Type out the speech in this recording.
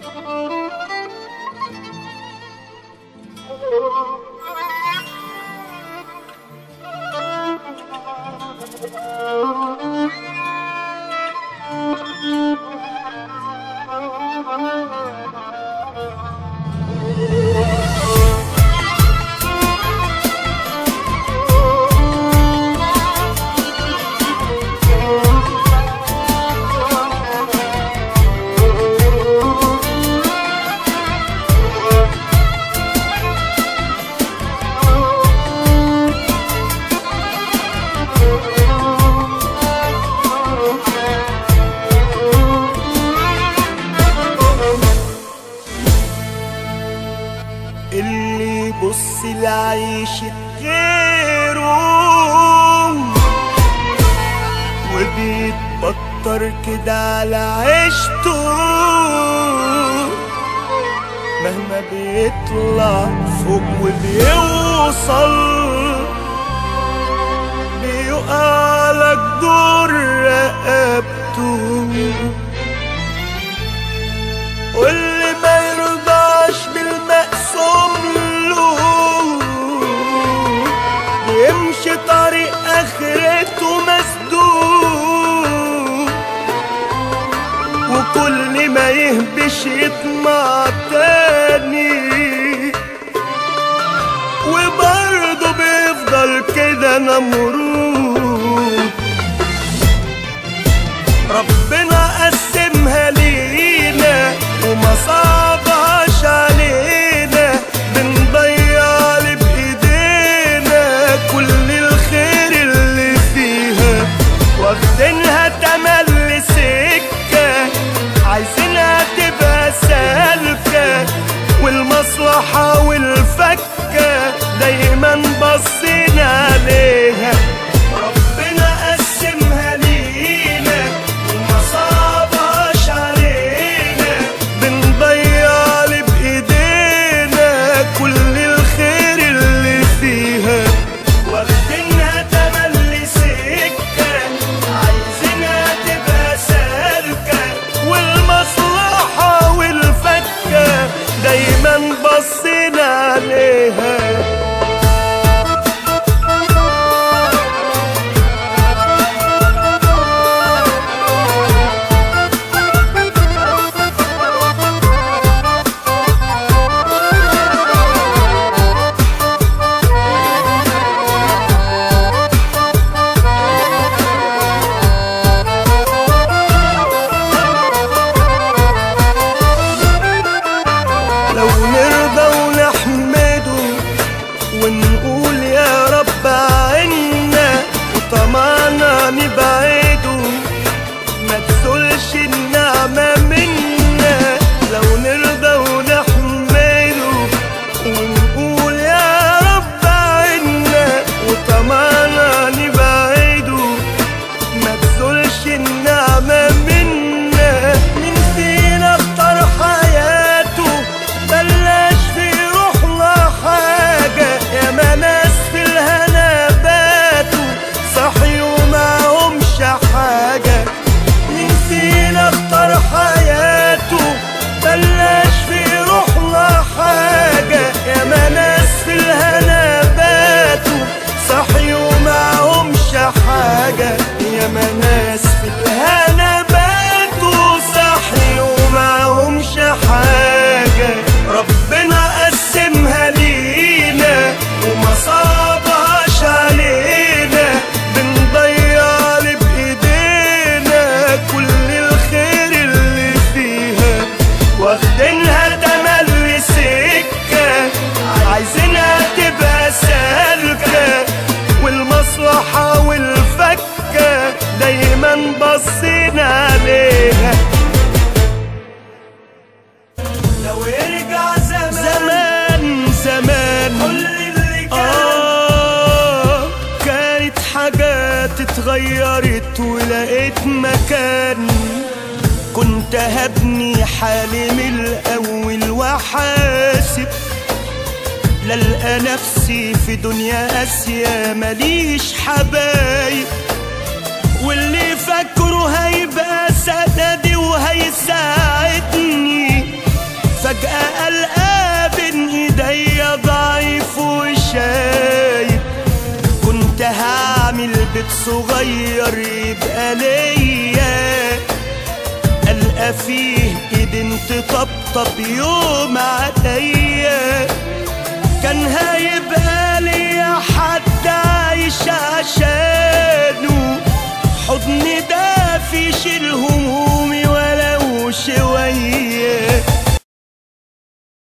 اللي يبص لعيشة غيره وبيتبطر كده على عيشته مهما بيطلع فوق وبيوصل بيقع لك دور رقبته واللي ما يرضاش بالمقسوم له بيمشي طريق اخرته مسدود وكل ما يهبش يطمع تاني وبرضه بيفضل كده نمرود ربنا قسمها لينا وما صعبهاش علينا بنضيع اللي بايدينا كل الخير اللي فيها واخدينها تملي سكة عايزينها تبقى سالكة والمصلحة والفكة دايما بصينا عليها ربنا قسمها لينا وما صعبهاش علينا بنضيع اللي بايدينا كل الخير اللي فيها واخدينها تملي سكة عايزينها تبقى سالكة والمصلحة والفكة دايما بصينا عليها لو نرضى ونحمده ونقول يا رب عنا وطمعنا نبعده ما تزولش النعمة منا لو نرضى ونحمده ونقول يا رب عنا وطمعنا نبعده ما تزولش النعمة منا مين فينا اختار حياته بلاش في روحنا حاجة يا ما ناس في الهنا باتوا صحيوا معهمش حاجة مين فينا اختار حياته بلاش في روحنا حاجة يا ما ناس في الهنا باتوا صحيوا معهمش حاجة يا ما ناس في الهنا باتوا صحيوا معهمش حاجة ربنا قسمها لينا وما صعبهاش علينا بنضيع اللي بايدينا كل الخير اللي فيها واخدينها تملي سكة عايزينها تبقى سالكة والمصلحة والفكة دايما بصينا عليها لو يرجع زمان زمان زمان كل اللي كان آه كانت حاجات اتغيرت ولقيت مكان كنت هبني حالي من الأول وحاسب للقى نفسي في دنيا قاسية ماليش حبايب واللي فاكره هيبقى سندي وهيساعدني فجأة ألقى بين ايديا ضعيف وشايب كنت هعمل بيت صغير يبقى ليا ألقى فيه ايدين تطبطب يوم عليا كان هيبقى ليا حد عايش عشان